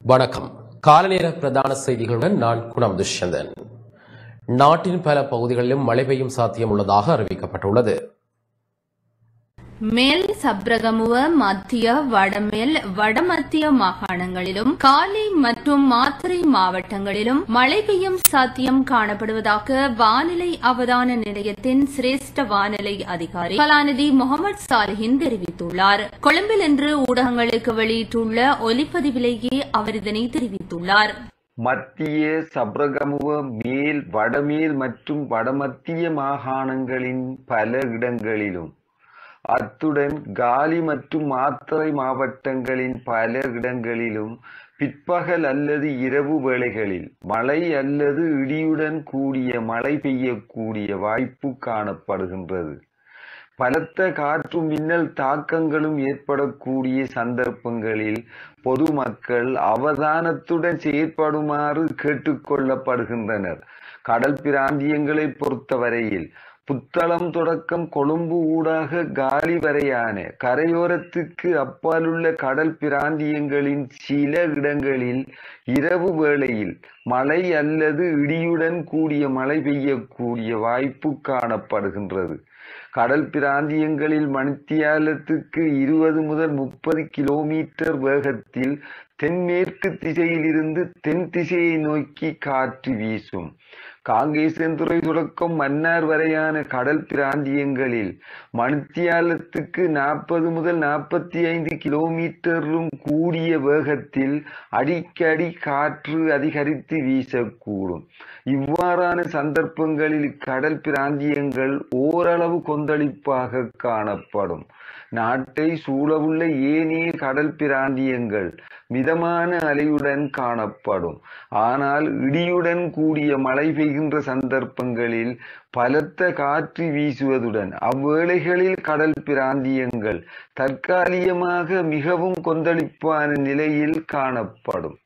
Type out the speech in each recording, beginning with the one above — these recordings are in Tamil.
வணக்கம் காலநேர பிரதான செய்திகளுடன் நான் குணம் துஷ்யந்தன் நாட்டின் பல பகுதிகளிலும் மழை பெய்யும் சாத்தியம் உள்ளதாக அறிவிக்கப்பட்டுள்ளது மேல் சப்ரகமுவ மத்திய வடமேல் வடமத்திய மாகாணங்களிலும் காலி மற்றும் மாத்தறை மாவட்டங்களிலும் மழை பெய்யும் சாத்தியம் காணப்படுவதாக வானிலை அவதான நிலையத்தின் சிரேஷ்ட வானிலை அதிகாரி கலாநிதி முகமது சாலிஹின் தெரிவித்துள்ளார் கொழும்பில் இன்று ஊடகங்களுக்கு வெளியிட்டுள்ள ஒலிப்பதிவிலேயே அவர் இதனை தெரிவித்துள்ளார் மத்திய சப்ரகமுவ மேல் வடமேல் மற்றும் வடமத்திய மாகாணங்களின் பல இடங்களிலும் அத்துடன் காலி மற்றும் மாத்தறை மாவட்டங்களின் பல இடங்களிலும் பிற்பகல் அல்லது இரவு வேளைகளில் மழை அல்லது இடியுடன் கூடிய மழை பெய்யக்கூடிய வாய்ப்பு காணப்படுகின்றது பலத்த காற்று மின்னல் தாக்கங்களும் ஏற்படக்கூடிய சந்தர்ப்பங்களில் பொதுமக்கள் அவதானத்துடன் செயற்படுமாறு கேட்டுக்கொள்ளப்படுகின்றனர் கடல் பிராந்தியங்களை பொறுத்தவரையில் புத்தளம் தொடக்கம் கொழும்பு ஊடாக காலி வரையான கரையோரத்துக்கு அப்பாலுள்ள கடல் பிராந்தியங்களின் சில இடங்களில் இரவு வேளையில் மழை அல்லது இடியுடன் கூடிய மழை பெய்யக்கூடிய வாய்ப்பு காணப்படுகின்றது கடல் பிராந்தியங்களில் மணித்தியாலத்துக்கு இருபது முதல் முப்பது கிலோமீட்டர் வேகத்தில் தென்மேற்கு திசையிலிருந்து தென் திசையை நோக்கி காற்று வீசும் காங்கேசன்துறை தொடக்கம் மன்னார் வரையான கடல் பிராந்தியங்களில் மணித்தியாலத்துக்கு நாற்பது முதல் நாற்பத்தி ஐந்து கிலோமீட்டரும் கூடிய வேகத்தில் அடிக்கடி காற்று அதிகரித்து வீசக்கூடும் இவ்வாறான சந்தர்ப்பங்களில் கடல் பிராந்தியங்கள் ஓரளவு கொந்தளிப்பாக காணப்படும் நாட்டை சூழவுள்ள ஏனைய கடல் பிராந்தியங்கள் மிதமான அலையுடன் காணப்படும் ஆனால் இடியுடன் கூடிய மழை பெய்கின்ற சந்தர்ப்பங்களில் பலத்த காற்று வீசுவதுடன் அவ்வேளைகளில் கடல் பிராந்தியங்கள் தற்காலிகமாக மிகவும் கொந்தளிப்பான நிலையில் காணப்படும்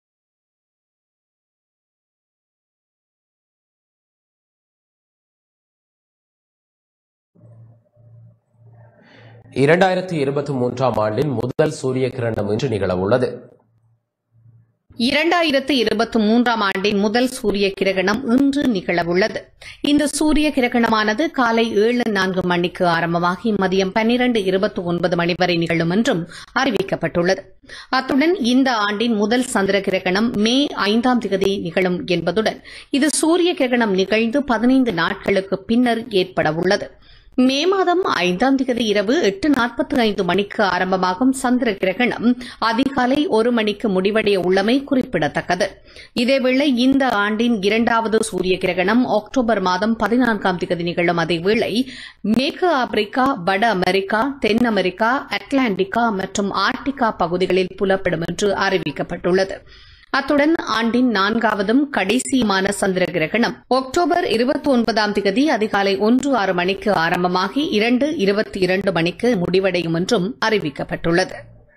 இரண்டாயிரத்தி இருபத்தி மூன்றாம் ஆண்டின் முதல் சூரிய கிரணம் இன்று நிகழவுள்ளது இரண்டாயிரத்து இருபத்தி மூன்றாம் ஆண்டின் முதல் சூரிய கிரகணம் இன்று நிகழவுள்ளது இந்த சூரிய கிரகணமானது காலை ஏழு நான்கு மணிக்கு ஆரம்பமாகி மதியம் பன்னிரண்டு இருபத்தி ஒன்பது மணி வரை நிகழும் என்றும் அறிவிக்கப்பட்டுள்ளது அத்துடன் இந்த ஆண்டின் முதல் சந்திர கிரகணம் மே ஐந்தாம் தேதி நிகழும் என்பதுடன் இது சூரிய கிரகணம் நிகழ்ந்து பதினைந்து நாட்களுக்கு பின்னர் ஏற்படவுள்ளது மே மாதம் ஐந்தாம் தேதி இரவு எட்டு நாற்பத்தி ஐந்து மணிக்கு ஆரம்பமாகும் சந்திர கிரகணம் அதிகாலை ஒரு மணிக்கு முடிவடைய உள்ளமை குறிப்பிடத்தக்கது இதேவேளை இந்த ஆண்டின் இரண்டாவது சூரிய கிரகணம் அக்டோபர் மாதம் பதினான்காம் தேதி நிகழும் அதேவேளை மேற்கு ஆப்பிரிக்கா வட அமெரிக்கா தென் அமெரிக்கா அட்லாண்டிகா மற்றும் ஆர்டிகா பகுதிகளில் புலப்படும் என்று அறிவிக்கப்பட்டுள்ளது அத்துடன் ஆண்டின் நான்காவதும் கடைசியுமான சந்திர கிரகணம் அக்டோபர் இருபத்தி ஒன்பதாம் தேதி அதிகாலை ஒன்று ஆறு மணிக்கு ஆரம்பமாகி இரண்டு இருபத்தி இரண்டு மணிக்கு முடிவடையும் என்றும் அறிவிக்கப்பட்டுள்ளது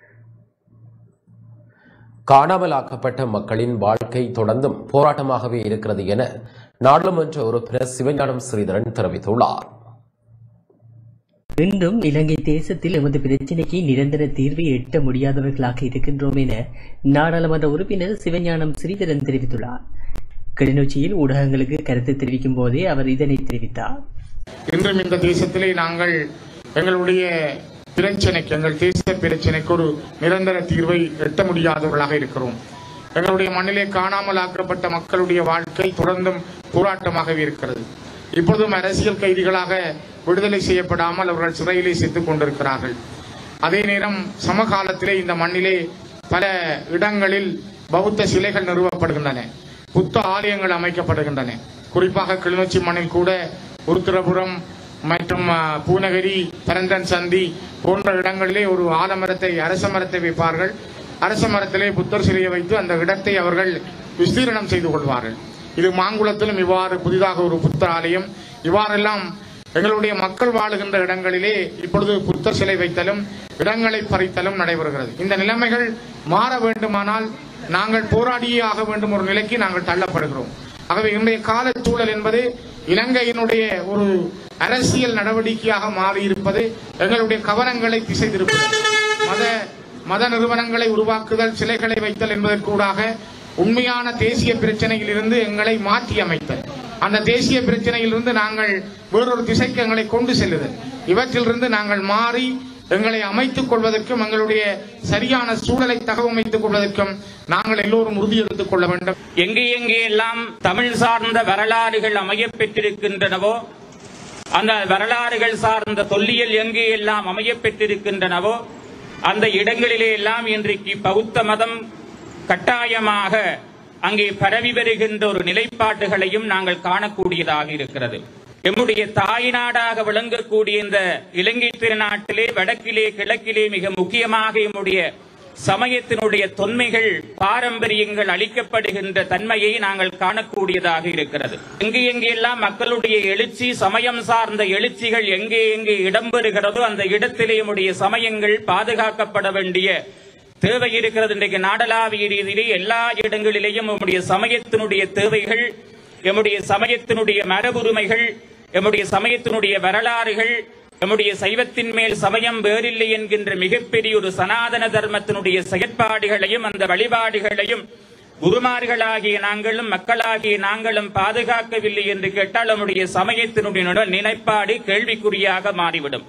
காணாமலாக்கப்பட்ட மக்களின் வாழ்க்கை தொடர்ந்தும் போராட்டமாகவே இருக்கிறது என நாடாளுமன்ற உறுப்பினர் சிவஞானம் ஸ்ரீதரன் தெரிவித்துள்ளார் இன்றும் இலங்கை தேசத்தில் எமது பிரச்சினைக்கு நிரந்தர தீர்வை எட்ட முடியாதவர்களாக இருக்கின்றோம் என நாடாளுமன்ற உறுப்பினர் சிவஞானம் ஸ்ரீதரன் தெரிவித்துள்ளார் கிளிநொச்சியில் ஊடகங்களுக்கு கருத்து தெரிவிக்கும் போதே அவர் இதனை தெரிவித்தார் இன்றும் இந்த தேசத்திலே நாங்கள் எங்களுடைய பிரச்சனைக்கு எங்கள் தேச பிரச்சனைக்கு ஒரு நிரந்தர தீர்வை எட்ட முடியாதவர்களாக இருக்கிறோம் எங்களுடைய மண்ணிலே காணாமல் ஆக்கப்பட்ட மக்களுடைய வாழ்க்கை தொடர்ந்தும் போராட்டமாகவே இருக்கிறது இப்பொழுதும் அரசியல் கைதிகளாக விடுதலை செய்யப்படாமல் அவர்கள் சிறையிலே செத்துக் கொண்டிருக்கிறார்கள் அதே நேரம் சமகாலத்திலே இந்த மண்ணிலே பல இடங்களில் பௌத்த சிலைகள் நிறுவப்படுகின்றன புத்த ஆலயங்கள் அமைக்கப்படுகின்றன குறிப்பாக கிளிநொச்சி மண்ணில் கூட உருத்திரபுரம் மற்றும் அஹ், பூநகரி பரந்தன் சந்தி போன்ற இடங்களிலே ஒரு ஆலமரத்தை அரச மரத்தை வைப்பார்கள் அரச மரத்திலே புத்தர் சிலையை வைத்து அந்த இடத்தை அவர்கள் விஸ்தீரணம் செய்து கொள்வார்கள் இது மாங்குளத்திலும் இவ்வாறு புதிதாக ஒரு புத்தர் ஆலயம் இவ்வாறெல்லாம் எங்களுடைய மக்கள் வாழுகின்ற இடங்களிலே இப்பொழுது புத்தர் சிலை வைத்தலும் இடங்களை பறித்தலும் நடைபெறுகிறது இந்த நிலைமைகள் மாற வேண்டுமானால் நாங்கள் போராடியே ஆக வேண்டும் ஒரு நிலைக்கு நாங்கள் தள்ளப்படுகிறோம் ஆகவே இன்றைய கால சூழல் என்பது இலங்கையினுடைய ஒரு அரசியல் நடவடிக்கையாக மாறியிருப்பது எங்களுடைய கவனங்களை திசை திருப்புகிறது மத மத நிறுவனங்களை உருவாக்குதல் சிலைகளை வைத்தல் என்பதற்கூடாக உண்மையான தேசிய பிரச்சனையில் இருந்து எங்களை மாற்றி அமைத்தல் அந்த தேசிய பிரச்சனையிலிருந்து நாங்கள் வேறொரு திசைக்கு எங்களை கொண்டு செல்லுதல் இவற்றிலிருந்து நாங்கள் மாறி எங்களை அமைத்துக் கொள்வதற்கும் எங்களுடைய சரியான சூழலை தகவமைத்துக் கொள்வதற்கும் நாங்கள் எல்லோரும் உறுதியெடுத்துக் கொள்ள வேண்டும் எங்கே எங்கே எல்லாம் தமிழ் சார்ந்த வரலாறுகள் அமையப் பெற்றிருக்கின்றனவோ அந்த வரலாறுகள் சார்ந்த தொல்லியல் எங்கே எல்லாம் அமையப் பெற்றிருக்கின்றனவோ அந்த இடங்களிலே எல்லாம் இன்றைக்கு பௌத்த மதம் கட்டாயமாக அங்கே பரவி வருகின்ற ஒரு நிலைப்பாட்டுகளையும் நாங்கள் காணக்கூடியதாக இருக்கிறது எம்முடைய தாய்நாடாக விளங்கக்கூடிய இந்த இலங்கை திருநாட்டிலே வடக்கிலே கிழக்கிலே மிக முக்கியமாக எம்முடைய சமயத்தினுடைய தொன்மைகள் பாரம்பரியங்கள் அளிக்கப்படுகின்ற தன்மையை நாங்கள் காணக்கூடியதாக இருக்கிறது எங்கே எங்கெல்லாம் மக்களுடைய எழுச்சி சமயம் சார்ந்த எழுச்சிகள் எங்கே எங்கே இடம்பெறுகிறதோ அந்த இடத்திலே நம்முடைய சமயங்கள் பாதுகாக்கப்பட வேண்டிய தேவை இருக்கிறது இன்றைக்கு நாடளாவிய ரீதியிலே எல்லா இடங்களிலேயும் நம்முடைய சமயத்தினுடைய தேவைகள் எம்முடைய சமயத்தினுடைய மரபுரிமைகள் எம்முடைய சமயத்தினுடைய வரலாறுகள் நம்முடைய சைவத்தின் மேல் சமயம் வேறில்லை என்கின்ற மிகப்பெரிய ஒரு சனாதன தர்மத்தினுடைய செயற்பாடுகளையும் அந்த வழிபாடுகளையும் குருமார்களாகிய நாங்களும் மக்களாகிய நாங்களும் பாதுகாக்கவில்லை என்று கேட்டால் நம்முடைய சமயத்தினுடைய நினைப்பாடு கேள்விக்குறியாக மாறிவிடும்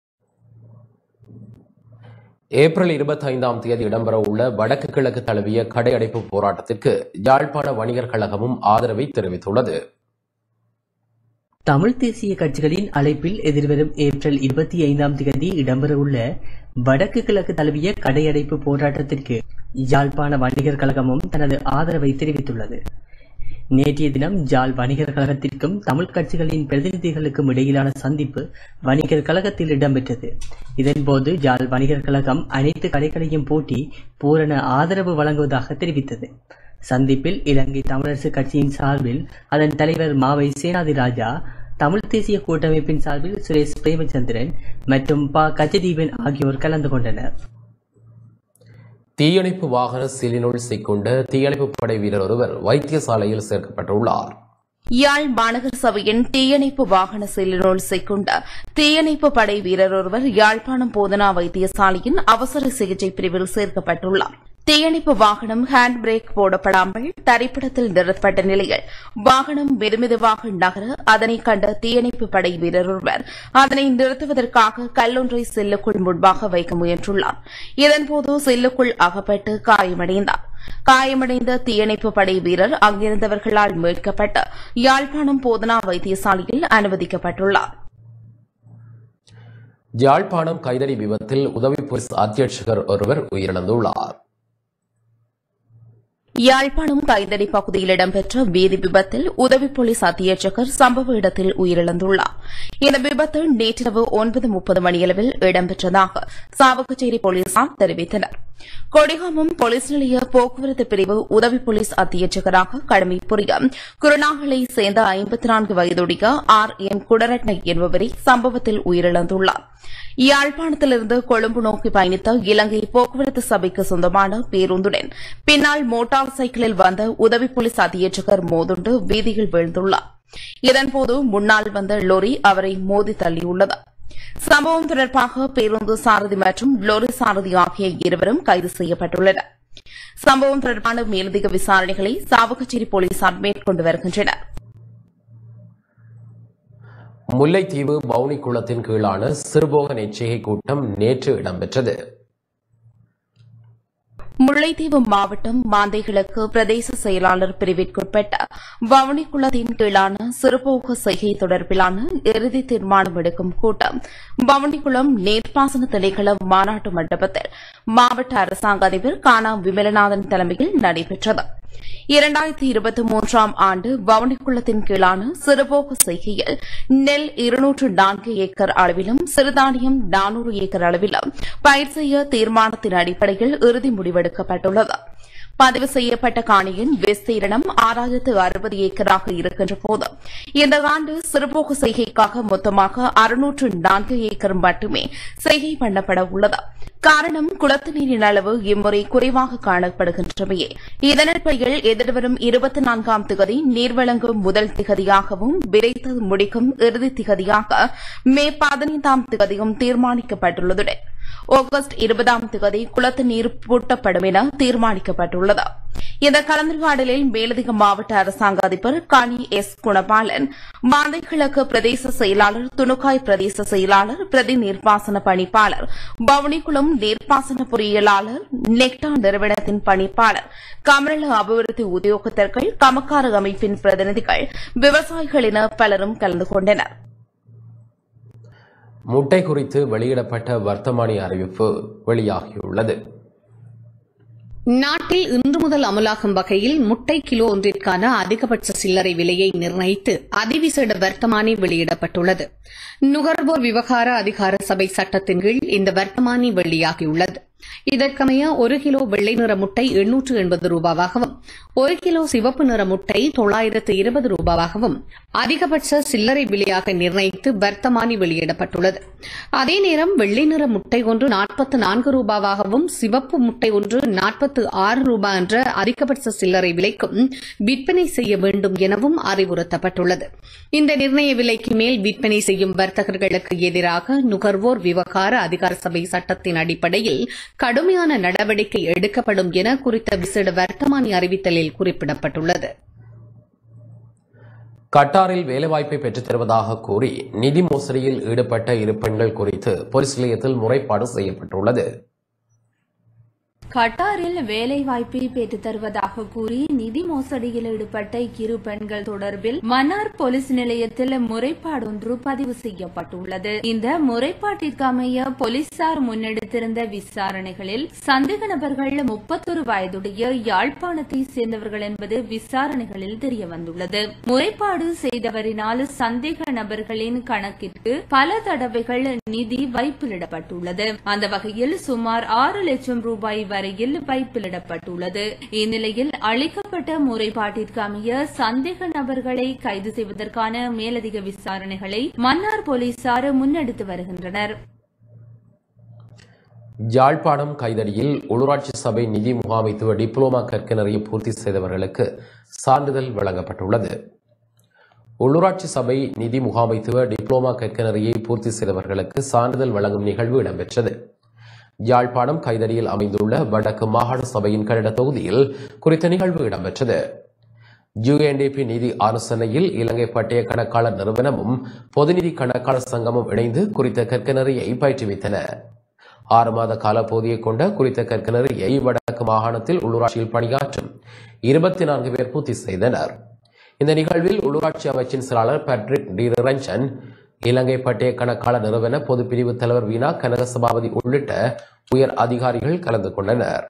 ஏப்ரல் இருபத்தி ஐந்தாம் தேதி இடம்பெறவுள்ள வடக்கு கிழக்கு தழுவிய கடையடைப்பு போராட்டத்திற்கு யாழ்ப்பாண வணிகர் கழகமும் ஆதரவை தெரிவித்துள்ளது தமிழ் தேசிய கட்சிகளின் அழைப்பில் எதிர்வரும் ஏப்ரல் இருபத்தி ஐந்தாம் தேதி இடம்பெறவுள்ள வடக்கு கிழக்கு தழுவிய கடையடைப்பு போராட்டத்திற்கு யாழ்ப்பாண வணிகர் கழகமும் தனது ஆதரவை தெரிவித்துள்ளது நேற்றைய தினம் ஜாழ் வணிகர் கழகத்திற்கும் தமிழ் கட்சிகளின் பிரதிநிதிகளுக்கும் இடையிலான சந்திப்பு வணிகர் கழகத்தில் இடம்பெற்றது இதன்போது ஜாழ் வணிகர் கழகம் அனைத்து கடைகளையும் பூட்டி பூரண ஆதரவு வழங்குவதாக தெரிவித்தது சந்திப்பில் இலங்கை தமிழரசு கட்சியின் சார்பில் அதன் தலைவர் மாவை சேனாதி ராஜா தமிழ் தேசிய கூட்டமைப்பின் சார்பில் சுரேஷ் பிரேமச்சந்திரன் மற்றும் ப கஜதீபன் ஆகியோர் கலந்து கொண்டனர் தீயணைப்பு வாகன சீலினுள் சிக்குண்ட தீயணைப்பு படை வீரர் ஒருவர் வைத்தியசாலையில் சேர்க்கப்பட்டுள்ளார் யாழ் மாநகர சபையின் தீயணைப்பு வாகன செல்லினுள் சிக்குண்ட தீயணைப்பு படை வீரர் ஒருவர் யாழ்ப்பாணம் போதனா வைத்தியசாலையின் அவசர சிகிச்சை பிரிவில் சேர்க்கப்பட்டுள்ளார் தீயணைப்பு வாகனம் ஹேண்ட் பிரேக் போடப்படாமல் தரைப்படத்தில் நிறுத்தப்பட்ட நிலையில் வாகனம் மெதுமெதுவாக நகர அதனை கண்ட தீயணைப்பு படை வீரர் ஒருவர் அதனை நிறுத்துவதற்காக கல்லொன்றை செல்லுக்குள் முன்பாக வைக்க முயன்றுள்ளார் இதன்போது செல்லுக்குள் அகப்பட்டு காயமடைந்தார் காயமடைந்த தீயணைப்பு படை வீரர் அங்கிருந்தவர்களால் மீட்கப்பட்டு யாழ்ப்பாணம் போதனா வைத்தியசாலையில் அனுமதிக்கப்பட்டுள்ளார் யாழ்ப்பாணம் கைதறி விபத்தில் உதவி போலீஸ் அத்தியட்சகர் ஒருவர் உயிரிழந்துள்ளார் யாழ்ப்பாணம் கைதடி பகுதியில் இடம்பெற்ற வீதி விபத்தில் உதவி போலீஸ் அத்தியட்சகர் சம்பவ இடத்தில் உயிரிழந்துள்ளார் இந்த விபத்து நேற்றிரவு ஒன்பது முப்பது மணியளவில் இடம்பெற்றதாக சாவகச்சேரி போலீசார் தெரிவித்தனர் கொடிகாமம் போலீஸ் நிலைய போக்குவரத்து பிரிவு உதவி போலீஸ் அத்தியட்சகராக கடமை புரிய குருநாகலை சேர்ந்த ஐம்பத்தி நான்கு வயதுடைய ஆர் எம் குடரட்னை என்பவரை சம்பவத்தில் உயிரிழந்துள்ளார் யாழ்ப்பாணத்திலிருந்து கொழும்பு நோக்கி பயணித்த இலங்கை போக்குவரத்து சபைக்கு சொந்தமான பேருந்துடன் பின்னால் மோட்டார் சைக்கிளில் வந்த உதவி போலீஸ் அத்தியட்சகர் மோதுண்டு வீதியில் வீழ்ந்துள்ளார் இதன்போது முன்னால் வந்த லொரி அவரை மோதி தள்ளியுள்ளது சம்பவம் தொடர்பாக பேருந்து சாரதி மற்றும் லொரி சாரதி ஆகிய இருவரும் கைது செய்யப்பட்டுள்ளனர் சம்பவம் தொடர்பான மேலதிக விசாரணைகளை சாவகச்சேரி போலீசார் மேற்கொண்டு வருகின்றனர் முல்லைத்தீவு பவுனி குளத்தின் கீழான சிறுபோக எச்சரிக்கை கூட்டம் நேற்று இடம்பெற்றது முல்லைத்தீவு மாவட்டம் மாந்தைகிழக்கு பிரதேச செயலாளர் பிரிவிற்குட்பட்ட வவுனிக்குளத்தின் கீழான சிறுபோக செய்கை தொடர்பிலான இறுதி தீர்மானம் எடுக்கும் கூட்டம் வவுனிக்குளம் நீர்ப்பாசன திணைக்கள மாநாட்டு மண்டபத்தில் மாவட்ட அரசாங்க அதிபர் கானா விமலநாதன் தலைமையில் நடைபெற்றது இரண்டாயிரத்தி இருபத்தி மூன்றாம் ஆண்டு வவுனிக்குளத்தின் கீழான சிறுபோக செய்கையில் நெல் இருநூற்று நான்கு ஏக்கர் அளவிலும் சிறுதானியம் நானூறு ஏக்கர் அளவிலும் பயிர் செய்ய தீர்மானத்தின் அடிப்படையில் இறுதி முடிவெடுக்கப்பட்டுள்ளது பதிவு செய்யப்பட்ட காணியின் விஸ்தீரணம் ஆறாயிரத்து அறுபது ஏக்கராக இருக்கின்ற போது இந்த ஆண்டு சிறுபோக செய்கைக்காக மொத்தமாக அறுநூற்று நான்கு ஏக்கர் மட்டுமே செய்கை பண்ணப்பட உள்ளது காரணம் குளத்து நீரின் அளவு இம்முறை குறைவாக காணப்படுகின்றமையே இதனடிப்படையில் எதிர்வரும் இருபத்தி நான்காம் திகதி நீர் வழங்கும் முதல் திகதியாகவும் விரைத்து முடிக்கும் இறுதி திகதியாக மே பதினைந்தாம் திகதியும் தீர்மானிக்கப்பட்டுள்ளதுடன் ஆகஸ்ட் இருபதாம் தேதி குளத்து நீர் பூட்டப்படும் என தீர்மானிக்கப்பட்டுள்ளது இந்த கலந்துரையாடலில் மேலதிக மாவட்ட அரசாங்க அதிபர் கனி எஸ் குணபாலன் மாந்தை கிழக்கு பிரதேச செயலாளர் துணுக்காய் பிரதேச செயலாளர் பிரதி நீர்ப்பாசன பணிப்பாளர் பவனிக்குளம் நீர்ப்பாசன பொறியியலாளர் நெக்டா நிறுவனத்தின் பணிப்பாளர் கமரள அபிவிருத்தி உத்தியோகத்தர்கள் கமக்கார அமைப்பின் பிரதிநிதிகள் விவசாயிகள் என பலரும் கலந்து கொண்டனர் முட்டை குறித்து வெளியிடப்பட்ட வர்த்தமானி அறிவிப்பு வெளியாகியுள்ளது நாட்டில் இன்று முதல் அமலாகும் வகையில் முட்டை கிலோ ஒன்றிற்கான அதிகபட்ச சில்லறை விலையை நிர்ணயித்து அதிவிசேட வர்த்தமானி வெளியிடப்பட்டுள்ளது நுகர்வோர் விவகார அதிகார சபை சட்டத்தின் கீழ் இந்த வர்த்தமானி வெளியாகியுள்ளது இதற்கமைய ஒரு கிலோ வெள்ளை நிற முட்டை எண்ணூற்று எண்பது ரூபாவாகவும் ஒரு கிலோ சிவப்பு நிற முட்டை தொள்ளாயிரத்து இருபது ரூபாவாகவும் அதிகபட்ச சில்லறை விலையாக நிர்ணயித்து வர்த்தமானி வெளியிடப்பட்டுள்ளது அதே நேரம் வெள்ளை நிற முட்டை ஒன்று நாற்பத்து நான்கு ரூபாவாகவும் சிவப்பு முட்டை ஒன்று நாற்பத்து ஆறு ரூபாய் என்ற அதிகபட்ச சில்லறை விலைக்கும் விற்பனை செய்ய வேண்டும் எனவும் அறிவுறுத்தப்பட்டுள்ளது இந்த நிர்ணய விலைக்கு மேல் விற்பனை செய்யும் வர்த்தகர்களுக்கு எதிராக நுகர்வோர் விவகார அதிகார சபை சட்டத்தின் அடிப்படையில் கடுமையான நடவடிக்கை எடுக்கப்படும் என குறித்த விசேட வர்த்தமானி அறிவித்தலில் குறிப்பிடப்பட்டுள்ளது கட்டாரில் வேலைவாய்ப்பை பெற்றுத் தருவதாக கூறி நிதி மோசடியில் ஈடுபட்ட இரு பெண்கள் குறித்து போலீஸ் நிலையத்தில் முறைப்பாடு செய்யப்பட்டுள்ளது கட்டாரில் வேலைவாய்ப்பை பெற்றுத் தருவதாக கூறி நிதி மோசடியில் ஈடுபட்ட இரு பெண்கள் தொடர்பில் மன்னார் போலீஸ் நிலையத்தில் முறைப்பாடொன்று பதிவு செய்யப்பட்டுள்ளது இந்த முறைப்பாட்டிற்கு அமைய போலீசார் முன்னெடுத்திருந்த விசாரணைகளில் சந்தேக நபர்கள் முப்பத்தொரு வயதுடைய யாழ்ப்பாணத்தை சேர்ந்தவர்கள் என்பது விசாரணைகளில் தெரியவந்துள்ளது முறைப்பாடு செய்தவரினால் சந்தேக நபர்களின் கணக்கிற்கு பல தடவைகள் நிதி வைப்பிலிடப்பட்டுள்ளது அந்த வகையில் சுமார் ஆறு லட்சம் ரூபாய் வரையில் வைப்பிலிடப்பட்டுள்ளது இந்நிலையில் அளிக்கப்பட்ட முறைப்பாட்டிற்கு அமைய சந்தேக நபர்களை கைது செய்வதற்கான மேலதிக விசாரணைகளை மன்னார் போலீசார் முன்னெடுத்து வருகின்றனர் யாழ்ப்பாணம் கைதடியில் உள்ளூராட்சி சபை நிதி முகாமைத்துவ டிப்ளோமா கற்க பூர்த்தி செய்தவர்களுக்கு சான்றிதழ் வழங்கப்பட்டுள்ளது உள்ளூராட்சி சபை நிதி முகாமைத்துவ டிப்ளோமா கற்க பூர்த்தி செய்தவர்களுக்கு சான்றிதழ் வழங்கும் நிகழ்வு இடம்பெற்றது யாழ்ப்பாணம் கைதடியில் அமைந்துள்ள வடக்கு மாகாண சபையின் கட்டிட தொகுதியில் குறித்த நிகழ்வு இடம்பெற்றது யுஎன்டிபி நிதி ஆலோசனையில் இலங்கை பட்டய கணக்காளர் நிறுவனமும் பொதுநிதி கணக்காளர் சங்கமும் இணைந்து குறித்த கற்கனரியை பயிற்றுவித்தன ஆறு மாத கால போதியை கொண்ட குறித்த கற்கனரியை வடக்கு மாகாணத்தில் உள்ளூராட்சியில் பணியாற்றும் இருபத்தி நான்கு பேர் பூர்த்தி செய்தனர் இந்த நிகழ்வில் உள்ளூராட்சி அமைச்சின் செயலாளர் பேட்ரிக் டி நிரஞ்சன் இலங்கை பட்டய கணக்காளர் நிறுவன பொதுப்பிரிவு தலைவர் வீணா கனக சபாபதி உள்ளிட்ட உயர் அதிகாரிகள் கலந்து கொண்டனர்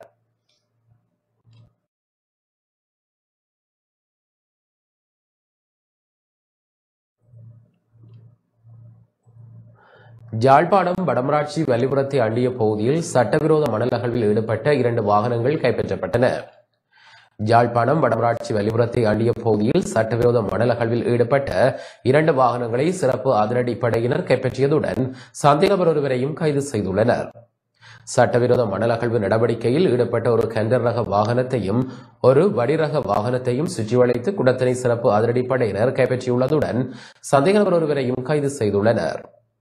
யாழ்ப்பாணம் வடமராட்சி வலிபுரத்தை அண்டிய பகுதியில் சட்டவிரோத மணல் அகழ்வில் ஈடுபட்ட இரண்டு வாகனங்கள் கைப்பற்றப்பட்டன யாழ்ப்பாணம் வடமராட்சி வலிபுரத்தை அண்டிய பகுதியில் சட்டவிரோத மணல் அகழ்வில் ஈடுபட்ட இரண்டு வாகனங்களை சிறப்பு அதிரடி படையினர் கைப்பற்றியதுடன் சந்தேகபர் ஒருவரையும் கைது செய்துள்ளனர் சட்டவிரோத மணல் அகழ்வு நடவடிக்கையில் ஈடுபட்ட ஒரு கண்டர் ரக வாகனத்தையும் ஒரு வடிரக வாகனத்தையும் சுற்றி வளைத்து குடத்தனை சிறப்பு அதிரடி படையினர் கைப்பற்றியுள்ளதுடன் சந்தேகநபர் ஒருவரையும் கைது செய்துள்ளனர்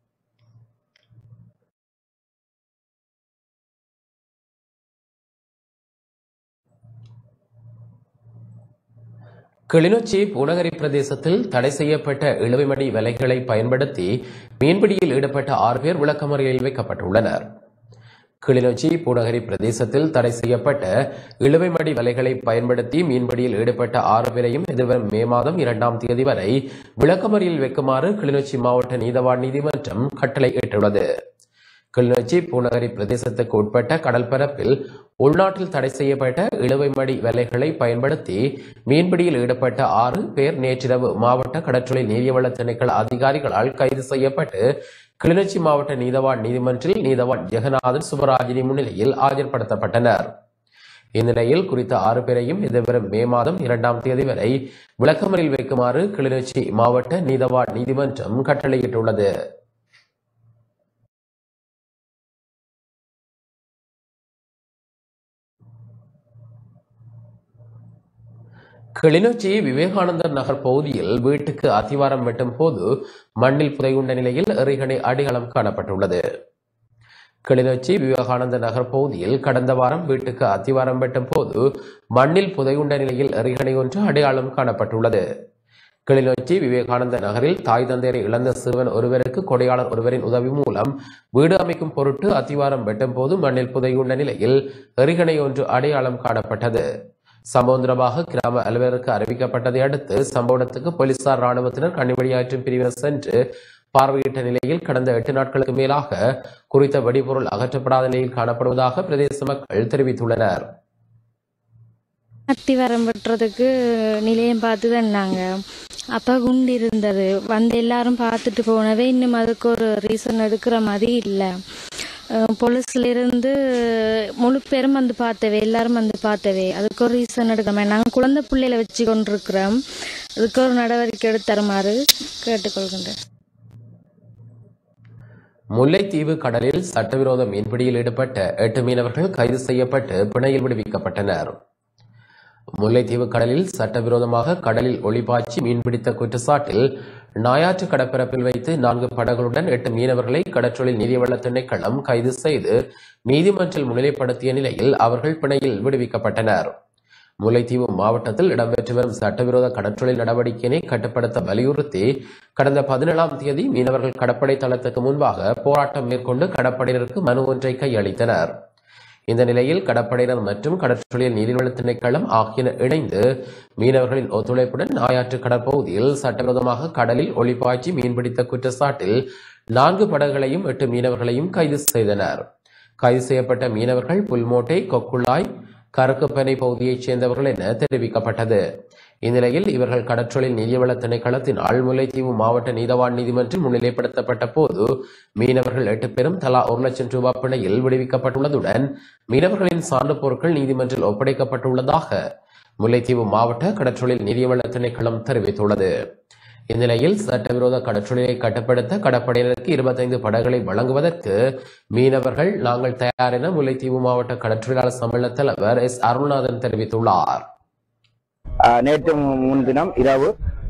கிளிநொச்சி பூநகரி பிரதேசத்தில் தடை செய்யப்பட்ட இழுவைமடி விலைகளை பயன்படுத்தி மீன்பிடியில் ஈடுபட்ட ஆறு பேர் விளக்கமறியலில் வைக்கப்பட்டுள்ளனர் கிளிநொச்சி பூநகரி பிரதேசத்தில் தடை செய்யப்பட்ட இழுவைமடி வலைகளை பயன்படுத்தி மீன்பிடியில் ஈடுபட்ட ஆறு பேரையும் எதிர்வரும் மே மாதம் இரண்டாம் தேதி வரை விளக்கமறியல் வைக்குமாறு கிளிநொச்சி மாவட்ட நீதவான் நீதிமன்றம் கட்டளை இட்டுள்ளது கிளிநொச்சி பூநகரி பிரதேசத்துக்கு உட்பட்ட கடல் பரப்பில் உள்நாட்டில் தடை செய்யப்பட்ட இழுவைமடி வலைகளை பயன்படுத்தி மீன்பிடியில் ஈடுபட்ட ஆறு பேர் நேற்றிரவு மாவட்ட கடற்றொழில் நீரியவள திணைக்கள அதிகாரிகளால் கைது செய்யப்பட்டு கிளிநொச்சி மாவட்ட நீதவான் நீதிமன்றில் நீதவான் ஜெகநாதன் சுபராஜினி முன்னிலையில் ஆஜர்படுத்தப்பட்டனர் இந்நிலையில் குறித்த ஆறு பேரையும் எதிர்வரும் மே மாதம் இரண்டாம் தேதி வரை விளக்கமறில் வைக்குமாறு கிளிநொச்சி மாவட்ட நீதவான் நீதிமன்றம் கட்டளையிட்டுள்ளது கிளிநொச்சி விவேகானந்தர் நகர் பகுதியில் வீட்டுக்கு அத்திவாரம் வெட்டும் போது மண்ணில் புதையுண்ட நிலையில் எறிகணை அடையாளம் காணப்பட்டுள்ளது கிளிநொச்சி விவேகானந்த நகர் பகுதியில் கடந்த வாரம் வீட்டுக்கு அத்திவாரம் வெட்டும் போது மண்ணில் புதையுண்ட நிலையில் எறிகணை ஒன்று அடையாளம் காணப்பட்டுள்ளது கிளிநொச்சி விவேகானந்த நகரில் தாய் தந்தையரை இழந்த சிறுவன் ஒருவருக்கு கொடையாளர் ஒருவரின் உதவி மூலம் வீடு அமைக்கும் பொருட்டு அத்திவாரம் வெட்டும் போது மண்ணில் புதையுண்ட நிலையில் எறிகணை ஒன்று அடையாளம் காணப்பட்டது சம்பவந்தரமாக கிராம அலுவலருக்கு அறிவிக்கப்பட்டதை அடுத்து சம்பவத்துக்கு போலீசார் ராணுவத்தினர் கண்ணிவழியாற்றும் பிரிவினர் சென்று பார்வையிட்ட நிலையில் கடந்த எட்டு நாட்களுக்கு மேலாக குறித்த வெடிபொருள் அகற்றப்படாத நிலையில் காணப்படுவதாக பிரதேச மக்கள் தெரிவித்துள்ளனர் அத்திவரம் வெட்டுறதுக்கு நிலையம் பார்த்து தந்தாங்க அப்போ குண்டு இருந்தது வந்து எல்லாரும் பார்த்துட்டு போனவே இன்னும் அதுக்கு ஒரு ரீசன் எடுக்கிற மாதிரி இல்லை போலீஸ்ல இருந்து முழு பேரும் வந்து பார்த்தவே எல்லாரும் வந்து பார்த்தவே அதுக்கு ஒரு ரீசன் எடுக்காம நாங்கள் குழந்தை பிள்ளையில வச்சு கொண்டிருக்கிறோம் அதுக்கு ஒரு நடவடிக்கை எடுத்து தருமாறு கேட்டுக்கொள்கின்றேன் முல்லைத்தீவு கடலில் சட்டவிரோத மீன்பிடியில் ஈடுபட்ட எட்டு மீனவர்கள் கைது செய்யப்பட்டு பிணையில் விடுவிக்கப்பட்டனர் முல்லைத்தீவு கடலில் சட்டவிரோதமாக கடலில் ஒளிபாய்ச்சி மீன்பிடித்த குற்றச்சாட்டில் நாயாற்று கடற்பரப்பில் வைத்து நான்கு படகுகளுடன் எட்டு மீனவர்களை கடற்றொழில் நீதிவள திணைக்களம் கைது செய்து நீதிமன்றில் முன்னிலைப்படுத்திய நிலையில் அவர்கள் பிணையில் விடுவிக்கப்பட்டனர் முல்லைத்தீவு மாவட்டத்தில் இடம்பெற்று வரும் சட்டவிரோத கடற்றொழில் நடவடிக்கையினை கட்டுப்படுத்த வலியுறுத்தி கடந்த பதினேழாம் தேதி மீனவர்கள் கடற்படை தளத்துக்கு முன்பாக போராட்டம் மேற்கொண்டு கடற்படையினருக்கு மனு ஒன்றை கையளித்தனர் இந்த நிலையில் கடற்படையினர் மற்றும் கடற்றொழில் நீர்வள திணைக்களம் ஆகியன இணைந்து மீனவர்களின் ஒத்துழைப்புடன் நாயாற்று கடற்பகுதியில் சட்டவிரோதமாக கடலில் ஒளிபாய்ச்சி மீன்பிடித்த குற்றச்சாட்டில் நான்கு படகுகளையும் எட்டு மீனவர்களையும் கைது செய்தனர் கைது செய்யப்பட்ட மீனவர்கள் புல்மோட்டை கொக்குழாய் கருக்குப்பனை பகுதியைச் சேர்ந்தவர்கள் என தெரிவிக்கப்பட்டது இந்நிலையில் இவர்கள் கடற்றொழில் நீதிவள திணைக்களத்தினால் முல்லைத்தீவு மாவட்ட நீதவான் நீதிமன்றில் முன்னிலைப்படுத்தப்பட்ட போது மீனவர்கள் எட்டு பேரும் தலா ஒரு லட்சம் ரூபாய் பிணையில் விடுவிக்கப்பட்டுள்ளதுடன் மீனவர்களின் சான்று பொருட்கள் நீதிமன்றில் ஒப்படைக்கப்பட்டுள்ளதாக முல்லைத்தீவு மாவட்ட கடற்றொழில் நீதிவள திணைக்களம் தெரிவித்துள்ளது இந்நிலையில் சட்டவிரோத கடற்றொழிலை கட்டுப்படுத்த கடற்படையினருக்கு இருபத்தைந்து படகுகளை வழங்குவதற்கு மீனவர்கள் நாங்கள் தயார் என முல்லைத்தீவு மாவட்ட கடற்றொழிலாளர் சம்மேளன தலைவர் எஸ் அருள்நாதன் தெரிவித்துள்ளார் ஆஹ் நேற்று முன்தினம் இரவு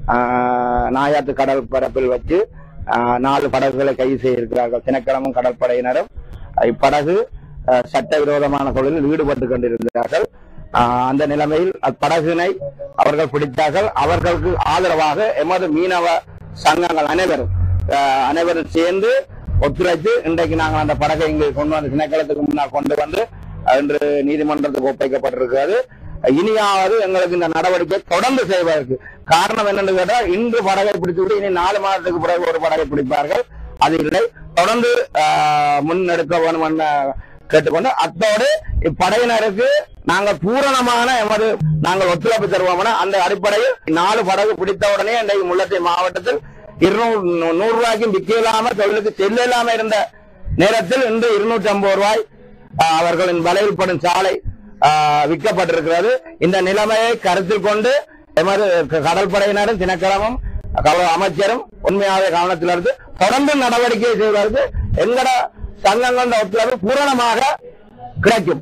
ஆஹ் நாயாத்து கடல் பரப்பில் வச்சு ஆஹ் நாலு படகுகளை கைது செய்திருக்கிறார்கள் திணைக்களமும் கடற்படையினரும் இப்படகு ஆஹ் சட்டவிரோதமான தொழிலில் ஈடுபட்டு கொண்டிருந்தார்கள் ஆஹ் அந்த நிலைமையில் அப்படகினை அவர்கள் பிடித்தார்கள் அவர்களுக்கு ஆதரவாக எமது மீனவ சங்கங்கள் அனைவரும் ஆஹ் அனைவரும் சேர்ந்து ஒத்துழைத்து இன்றைக்கு நாங்கள் அந்த படகை இங்கு கொண்டு வந்து திணைக்களத்துக்கு முன்னால் கொண்டு வந்து இன்று நீதிமன்றத்துக்கு ஒப்படைக்கப்பட்டிருக்கிறது இனியாவது எங்களுக்கு இந்த நடவடிக்கை தொடர்ந்து செய்வதற்கு காரணம் என்னன்னு கேட்டால் இன்று படகை பிடித்துவிட்டு இனி நாலு மாதத்துக்கு பிறகு ஒரு படகை பிடிப்பார்கள் அது இல்லை தொடர்ந்து ஆஹ், முன்னெடுக்க வேண்டும் என கேட்டுக்கொண்டு அத்தோடு இப்படையினருக்கு நாங்கள் பூரணமான எமது நாங்கள் ஒத்துழைப்பு தருவோம் என அந்த அடிப்படையில் நாலு படகு பிடித்த உடனே இன்றைக்கு முல்லத்தை மாவட்டத்தில் இருநூறு நூறு ரூபாய்க்கும் விற்க இல்லாம தொழிலுக்கு செல்ல இல்லாம இருந்த நேரத்தில் இன்று இருநூற்றி ஐம்பது ரூபாய் ஆஹ், அவர்களின் வலையில் படும் சாலை ஆஹ், விற்கப்பட்டிருக்கிறது இந்த நிலைமையை கருத்தில் கொண்டு எமது கடற்படையினரும் திணைக்களமும் கௌரவ அமைச்சரும் உண்மையாக கவனத்தில் இருந்து தொடர்ந்து நடவடிக்கை செய்வதற்கு எங்கட சங்கங்கள ஒத்துழைப்பு பூரணமாக கிடைக்கும்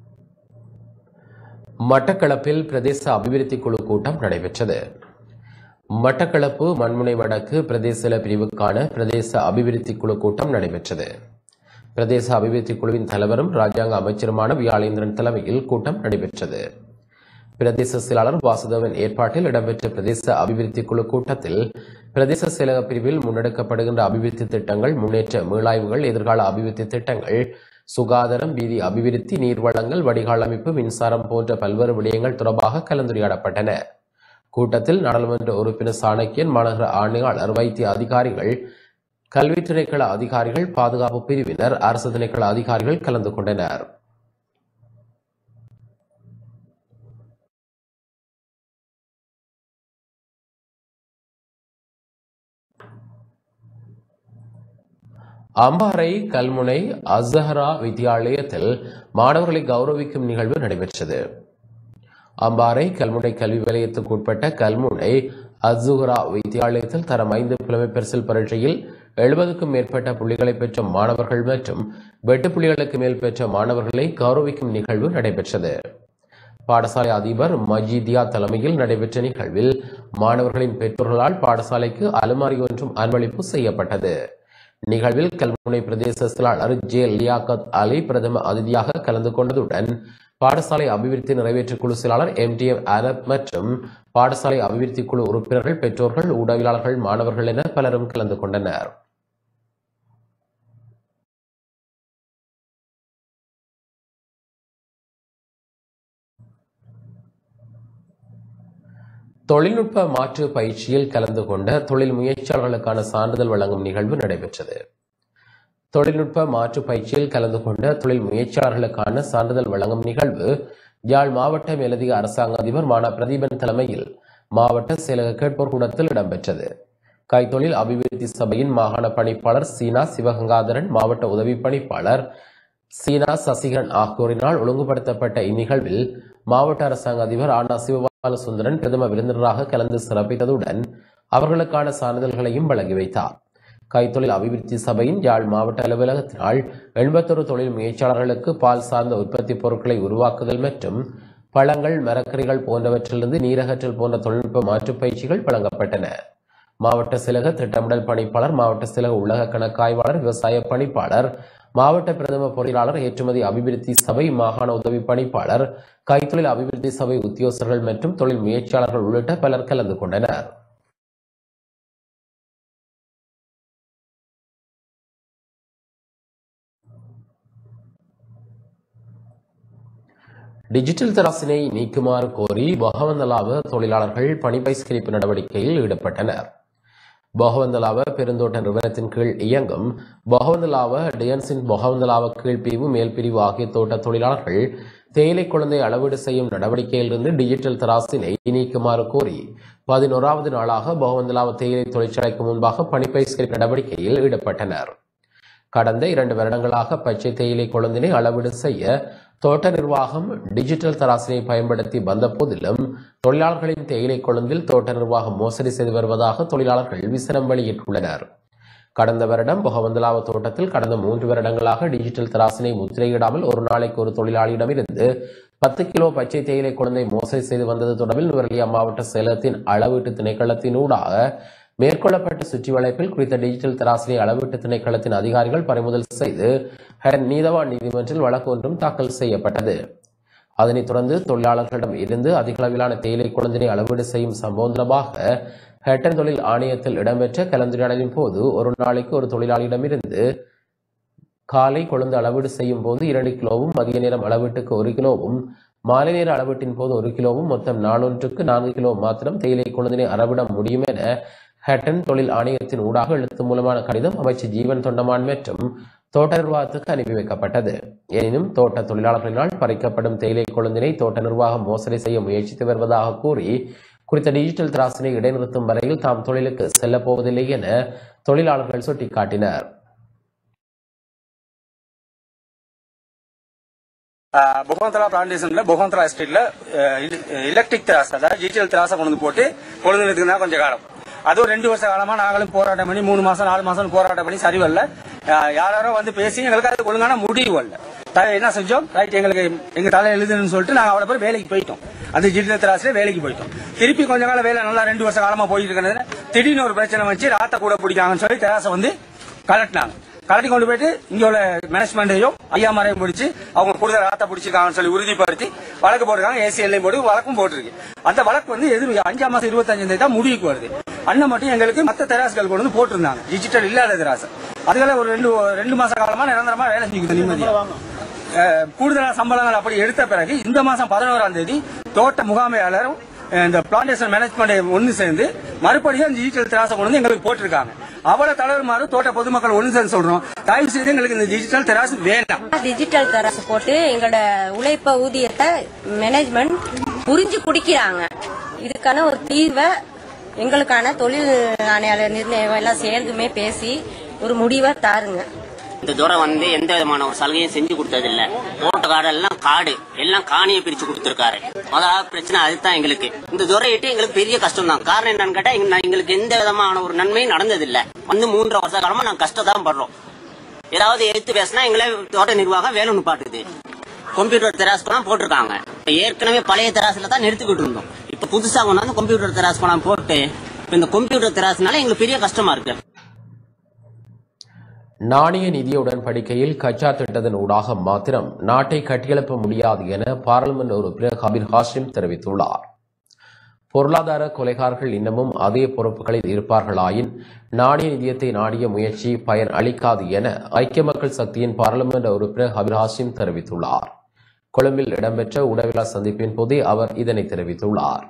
மட்டக்களப்பில் பிரதேச அபிவிருத்தி குழு கூட்டம் நடைபெற்றது மட்டக்களப்பு மண்முனை வடக்கு பிரதேச பிரிவுக்கான பிரதேச அபிவிருத்தி குழு கூட்டம் நடைபெற்றது பிரதேச அபிவிருத்தி குழுவின் தலைவரும் ராஜாங்க அமைச்சருமான வியாளேந்திரன் தலைமையில் கூட்டம் நடைபெற்றது பிரதேச செயலாளர் வாசுதேவன் ஏற்பாட்டில் இடம்பெற்ற பிரதேச அபிவிருத்தி குழு கூட்டத்தில் பிரதேச செயலக பிரிவில் முன்னெடுக்கப்படுகின்ற அபிவிருத்தி திட்டங்கள் முன்னேற்ற மீளாய்வுகள் எதிர்கால அபிவிருத்தி திட்டங்கள் சுகாதாரம் வீதி அபிவிருத்தி நீர் வளங்கள் வடிகால் அமைப்பு மின்சாரம் போன்ற பல்வேறு விடயங்கள் தொடர்பாக கலந்துரையாடப்பட்டன கூட்டத்தில் நாடாளுமன்ற உறுப்பினர் சாணக்கியன் மாநகர ஆணையாளர் வைத்திய அதிகாரிகள் கல்வி திணைக்கள அதிகாரிகள் பாதுகாப்பு பிரிவினர் அரசு திணைக்கள அதிகாரிகள் கலந்து கொண்டனர் அம்பாறை கல்முனை அஸ்ஹரா வித்தியாலயத்தில் மாணவர்களை கௌரவிக்கும் நிகழ்வு நடைபெற்றது அம்பாறை கல்முனை கல்வி வலயத்துக்கு உட்பட்ட கல்முனை அஸ்ஹுரா வித்தியாலயத்தில் தரம் ஐந்து புலமை பரிசில் பரீட்சையில் எழுபதுக்கும் மேற்பட்ட புள்ளிகளை பெற்ற மாணவர்கள் மற்றும் வெட்டு புள்ளிகளுக்கு மேல் பெற்ற மாணவர்களை கௌரவிக்கும் நிகழ்வு நடைபெற்றது பாடசாலை அதிபர் மஜிதியா தலைமையில் நடைபெற்ற நிகழ்வில் மாணவர்களின் பெற்றோர்களால் பாடசாலைக்கு அலுமாரி ஒன்றும் அன்பளிப்பு செய்யப்பட்டது நிகழ்வில் கல்முனை பிரதேச செயலாளர் ஜே லியாக்கத் அலி பிரதம அதிதியாக கலந்து கொண்டதுடன் பாடசாலை அபிவிருத்தி நிறைவேற்று குழு செயலாளர் எம் டி எம் அரப் மற்றும் பாடசாலை அபிவிருத்தி குழு உறுப்பினர்கள் பெற்றோர்கள் ஊடகவியலாளர்கள் மாணவர்கள் என பலரும் கலந்து கொண்டனர் தொழில்நுட்ப மாற்று பயிற்சியில் கலந்து கொண்ட தொழில் முயற்சியாளர்களுக்கான சான்றிதழ் வழங்கும் நிகழ்வு நடைபெற்றது தொழில்நுட்ப மாற்று பயிற்சியில் கலந்து கொண்ட தொழில் முயற்சியாளர்களுக்கான சான்றிதழ் வழங்கும் நிகழ்வு யாழ் மாவட்ட மேலதிக அரசாங்க அதிபர் மானா பிரதீபன் தலைமையில் மாவட்ட செயலக கேட்போர் கூடத்தில் இடம்பெற்றது கைத்தொழில் அபிவிருத்தி சபையின் மாகாண பணிப்பாளர் சீனா சிவகங்காதரன் மாவட்ட உதவி பணிப்பாளர் சீனா சசிகரன் ஆகியோரினால் ஒழுங்குபடுத்தப்பட்ட இந்நிகழ்வில் மாவட்ட அரசாங்க அதிபர் ஆனா சிவபால சுந்தரன் பிரதம விருந்தினராக கலந்து சிறப்பித்ததுடன் அவர்களுக்கான சான்றிதழ்களையும் வழங்கி வைத்தார் கைத்தொழில் அபிவிருத்தி சபையின் யாழ் மாவட்ட அலுவலகத்தினால் எண்பத்தொரு தொழில் முயற்சியாளர்களுக்கு பால் சார்ந்த உற்பத்தி பொருட்களை உருவாக்குதல் மற்றும் பழங்கள் மரக்கறிகள் போன்றவற்றிலிருந்து நீரகற்றல் போன்ற தொழில்நுட்ப மாற்றுப் பயிற்சிகள் வழங்கப்பட்டன மாவட்ட சிலக திட்டமிடல் பணிப்பாளர் மாவட்ட சிலக உலக கணக்காய்வாளர் விவசாய பணிப்பாளர் மாவட்ட பிரதம பொறியாளர் ஏற்றுமதி அபிவிருத்தி சபை மாகாண உதவி பணிப்பாளர் கைத்தொழில் அபிவிருத்தி சபை உத்தியோகஸ்தர்கள் மற்றும் தொழில் முயற்சியாளர்கள் உள்ளிட்ட பலர் கலந்து கொண்டனர் டிஜிட்டல் தராசினை நீக்குமாறு கோரி பகவந்தலாவ தொழிலாளர்கள் பணி பகிஷ்கரிப்பு நடவடிக்கையில் ஈடுபட்டனர் பகவந்தலாவ பெருந்தோட்ட நிறுவனத்தின் கீழ் இயங்கும் பகவந்தலாவ டியன்சின் பகவந்தலாவ கீழ்பிரிவு மேல் பிரிவு ஆகிய தோட்ட தொழிலாளர்கள் தேயிலை குழந்தை அளவீடு செய்யும் நடவடிக்கையிலிருந்து டிஜிட்டல் தராசினை நீக்குமாறு கோரி பதினோராவது நாளாக பகவந்தலாவ தேயிலை தொழிற்சாலைக்கு முன்பாக பணி பகிஷ்கரிப்பு நடவடிக்கையில் ஈடுபட்டனர் கடந்த இரண்டு வருடங்களாக பச்சை தேயிலை கொழுந்தினை அளவீடு செய்ய தோட்ட நிர்வாகம் டிஜிட்டல் தராசினை பயன்படுத்தி வந்த போதிலும் தொழிலாளர்களின் தேயிலை கொழுந்தில் தோட்ட நிர்வாகம் மோசடி செய்து வருவதாக தொழிலாளர்கள் விசனம் வெளியிட்டுள்ளனர் கடந்த வருடம் பொகவந்தலாவ தோட்டத்தில் கடந்த மூன்று வருடங்களாக டிஜிட்டல் தராசினை முத்திரையிடாமல் ஒரு நாளைக்கு ஒரு தொழிலாளியிடமிருந்து பத்து கிலோ பச்சை தேயிலை குழந்தை மோசடி செய்து வந்தது தொடர்பில் நுவரெலியா மாவட்ட செயலகத்தின் அளவீட்டு திணைக்களத்தினூடாக மேற்கொள்ளப்பட்ட சுற்றி வளைப்பில் குறித்த டிஜிட்டல் தராசினை அளவீட்டு திணைக்களத்தின் அதிகாரிகள் பறிமுதல் செய்து ஹெடன் நீதவான் நீதிமன்றில் வழக்கு ஒன்றும் தாக்கல் செய்யப்பட்டது அதனைத் தொடர்ந்து தொழிலாளர்களிடம் இருந்து அதிக அளவிலான தேயிலை குழந்தினை அளவீடு செய்யும் சம்பவம் தொடர்பாக ஹெட்டன் தொழில் ஆணையத்தில் இடம்பெற்ற கலந்துரையாடலின் போது ஒரு நாளைக்கு ஒரு தொழிலாளியிடமிருந்து காலை கொழுந்து அளவீடு செய்யும் போது இரண்டு கிலோவும் மதிய நேரம் அளவீட்டுக்கு ஒரு கிலோவும் மாலை நேர அளவீட்டின் போது ஒரு கிலோவும் மொத்தம் நானொன்றுக்கு நான்கு கிலோ மாத்திரம் தேயிலை கொழுந்தினை அளவிட முடியும் என ஹட்டன் தொழில் ஆணையத்தின் ஊடாக எழுத்து மூலமான கடிதம் அமைச்சர் ஜீவன் தொண்டமான் மற்றும் தோட்ட நிர்வாகத்துக்கு அனுப்பி வைக்கப்பட்டது எனினும் தோட்ட தொழிலாளர்களினால் பறிக்கப்படும் தேயிலை கொழுந்தினை தோட்ட நிர்வாகம் மோசடி செய்ய முயற்சித்து வருவதாக கூறி குறித்த டிஜிட்டல் திராசினை இடைநிறுத்தும் வரையில் தாம் தொழிலுக்கு செல்லப் போவதில்லை என தொழிலாளர்கள் சுட்டிக்காட்டினர் பொகவந்தரா பிளான்டேஷன்ல பொகவந்தரா எஸ்டேட்ல எலக்ட்ரிக் திராஸ் அதாவது டிஜிட்டல் திராசை கொண்டு வந்து போட்டு கொழுந்துனதுக்கு தான் கொஞ்சம் காலம் அதுவும் ரெண்டு வருஷ காலமா நாங்களும் போராட்டம் பண்ணி மூணு மாசம் நாலு மாசம் போராட்டம் பண்ணி சரி வரல அஹ் யாராரோ வந்து பேசி எங்களுக்கு அது ஒழுங்கான முடிவு வரல த- என்ன செஞ்சோம் ரைட் எங்களுக்கு எங்க தலை எழுதுன்னு சொல்லிட்டு நாங்க அவ்வளவு பேர் வேலைக்கு போயிட்டோம் அந்த டிஜிட்டல் திராசில வேலைக்கு போயிட்டோம் திருப்பி கொஞ்ச காலம் வேலை நல்லா ரெண்டு வருஷ காலமா போயிட்டு இருக்கிறது திடீர்னு ஒரு பிரச்சனை வச்சு ராத்த கூட பிடிக்காங்கன்னு சொல்லி திராசை வந்து கலட்டினாங்க கலட்டி கொண்டு போயிட்டு இங்க உள்ள மேனேஜ்மெண்ட்டையும் ஐயா மறையும் பிடிச்சி அவங்க கூடுதல் ராத்த பிடிச்சிருக்காங்கன்னு சொல்லி உறுதிப்படுத்தி வழக்கு போட்டிருக்காங்க ஏசிஎல்லையும் போட்டு வழக்கும் போட்டிருக்கு அந்த வழக்கு வந்து எதிர் அஞ்சாம் மாசம் இருபத்தஞ்சு தேதி தான் முடிவுக்கு வருது அண்ணன் மட்டும் எங்களுக்கு மத்த தெராசுகள் கொண்டு வந்து போட்டிருந்தாங்க டிஜிட்டல் இல்லாத தெராசு அதுகளை ஒரு ரெண்டு ரெண்டு மாச காலமா நிரந்தரமா வேலை செஞ்சுக்கிட்டு நிம்மதியா அஹ், கூடுதலா சம்பளங்கள் அப்படி எடுத்த பிறகு இந்த மாசம் பதினோராம் தேதி தோட்ட முகாமையாளரும் அஹ், இந்த பிளான்டேஷன் மேனேஜ்மெண்ட் ஒன்று சேர்ந்து மறுபடியும் டிஜிட்டல் திராசை கொண்டு வந்து எங்களுக்கு போட்டிருக்காங்க அவ்வளவு தலைவருமாறு தோட்ட பொதுமக்கள் ஒன்று சேர்ந்து சொல்றோம் தயவு செய்து எங்களுக்கு இந்த டிஜிட்டல் திராசு வேண்டாம் டிஜிட்டல் தராசு போட்டு எங்களோட உழைப்ப ஊதியத்தை மேனேஜ்மெண்ட் புரிஞ்சு குடிக்கிறாங்க இதுக்கான ஒரு தீர்வை எங்களுக்கான தொழில் ஆணையாளர் நிர்ணயம் எல்லாம் சேர்ந்துமே பேசி ஒரு முடிவை தாருங்க இந்த துறை வந்து எந்த விதமான ஒரு சலுகையும் செஞ்சு கொடுத்ததில்ல தோட்டக்காடு எல்லாம் காடு எல்லாம் காணியை பிரிச்சு கொடுத்திருக்காரு முதலாவது பிரச்சனை அதுதான் எங்களுக்கு இந்த துறையிட்டு எங்களுக்கு பெரிய கஷ்டம் தான் காரணம் என்னன்னு கேட்டா எங்க- எங்களுக்கு எந்த விதமான ஒரு நன்மையும் நடந்ததில்ல வந்து மூன்றரை வருஷ காலமா நாங்க கஷ்டம் தான் படுறோம் ஏதாவது எடுத்து பேசினா எங்களை தோட்ட நிர்வாகம் வேலை நிப்பாட்டுது கம்ப்யூட்டர் தெராஸ்கெல்லாம் போட்டிருக்காங்க இப்ப ஏற்கனவே பழைய தெராசுல தான் நிறுத்திக்கிட்டு இருந்தோம் இப்ப புதுசா கொண்டாந்து கம்ப்யூட்டர் தெராஸ் கொண்டாந்து போட்டு இப்ப இந்த கம்ப்யூட்டர் தெராசுனால எங்களுக்கு பெரிய கஷ்டமா இருக்கு நாணய நிதிய உடன்படிக்கையில் கச்சா திட்டத்தின் ஊடாக மாத்திரம் நாட்டை கட்டியெழுப்ப முடியாது என பாராளுமன்ற உறுப்பினர் ஹபீர் ஹாஷிம் தெரிவித்துள்ளார் பொருளாதார கொலைகாரர்கள் இன்னமும் அதே பொறுப்புகளில் இருப்பார்களாயின் நாணய நிதியத்தை நாடிய முயற்சி பயன் அளிக்காது என ஐக்கிய மக்கள் சக்தியின் பாராளுமன்ற உறுப்பினர் ஹபீர் ஹாஷிம் தெரிவித்துள்ளார் கொழும்பில் இடம்பெற்ற உடவிழா சந்திப்பின் போதே அவர் இதனை தெரிவித்துள்ளார்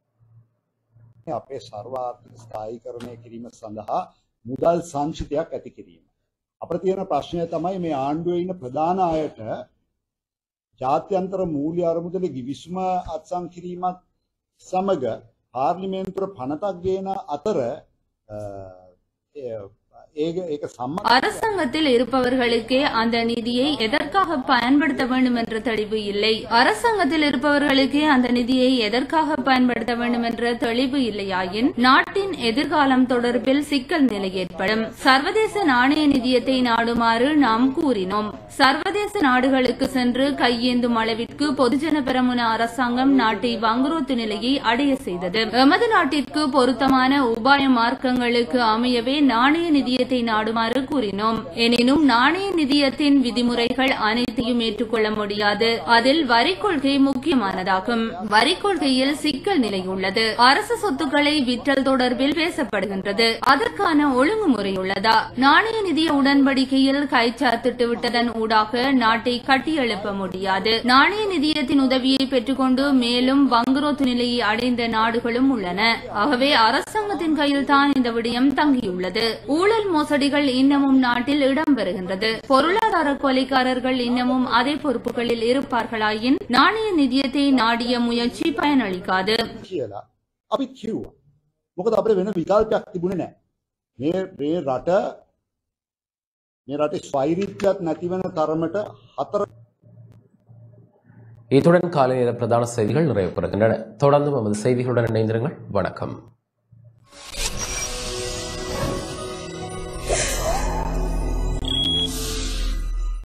අපේ සර්වාර්ථක ස්ථායිකරණය කිරීම සඳහා මුදල් සංචිතයක් ඇති කිරීම. අපට තියෙන ප්‍රශ්නය තමයි මේ ආණ්ඩුවේ ඉන්න ප්‍රධාන අයට ජාත්‍යන්තර මූල්‍ය අරමුදල ගිවිසුම අත්සන් කිරීමත් සමග පාර්ලිමේන්තුර පනතක් ගේන අතර අ, ඒ- ඒක ඒක සම්මත அரசாங்கத்தில் இருப்பவர்களுக்கே அந்த நிதியை எதற்காக பயன்படுத்த வேண்டும் என்ற தெளிவு இல்லை அரசாங்கத்தில் இருப்பவர்களுக்கே அந்த நிதியை எதற்காக பயன்படுத்த வேண்டும் என்ற தெளிவு இல்லையாயின் நாட்டின் எதிர்காலம் தொடர்பில் சிக்கல் நிலை ஏற்படும் சர்வதேச நாணய நிதியத்தை நாடுமாறு நாம் கூறினோம் சர்வதேச நாடுகளுக்கு சென்று கையேந்தும் அளவிற்கு பொதுஜன பெரமுன அரசாங்கம் நாட்டை வங்குரோத்து நிலையை அடைய செய்தது எமது நாட்டிற்கு பொருத்தமான உபாய மார்க்கங்களுக்கு அமையவே நாணய நிதியத்தை நாடுமாறு கூறினோம் எனினும் நாணய நிதியத்தின் விதிமுறைகள் அனைத்தையும் ஏற்றுக்கொள்ள முடியாது அதில் வரி கொள்கை முக்கியமானதாகும் வரி கொள்கையில் சிக்கல் நிலை உள்ளது அரசு சொத்துக்களை விற்றல் தொடர்பில் பேசப்படுகின்றது அதற்கான ஒழுங்குமுறை உள்ளதா நாணய நிதிய உடன்படிக்கையில் கைச்சாத்திட்டு விட்டதன் ஊடாக நாட்டை கட்டியெழுப்ப முடியாது நாணய நிதியத்தின் உதவியை பெற்றுக்கொண்டு மேலும் வங்குரோத்து நிலையை அடைந்த நாடுகளும் உள்ளன ஆகவே அரசாங்கத்தின் கையில் தான் இந்த விடயம் தங்கியுள்ளது ஊழல் மோசடிகள் இன்னமும் நாட்டில் இடம்பெறுகின்றது பொருளாதார கொலைக்காரர்கள் இன்னமும் அதே பொறுப்புகளில் இருப்பார்களாயின் நாணய நிதியத்தை நாடிய முயற்சி பயனளிக்காது කියලා අපි කිව්වා. මොකද අපිට වෙන විකල්පයක් තිබුණේ නැහැ. මේ මේ රට මේ රටේ ස්වෛරීත්වයක් නැතිවෙන තරමට හතර இத்துடன் காலை நேர பிரதான செய்திகள் நிறைவு பெறுகின்றன தொடர்ந்து நமது செய்திகளுடன் இணைந்திருங்கள் வணக்கம்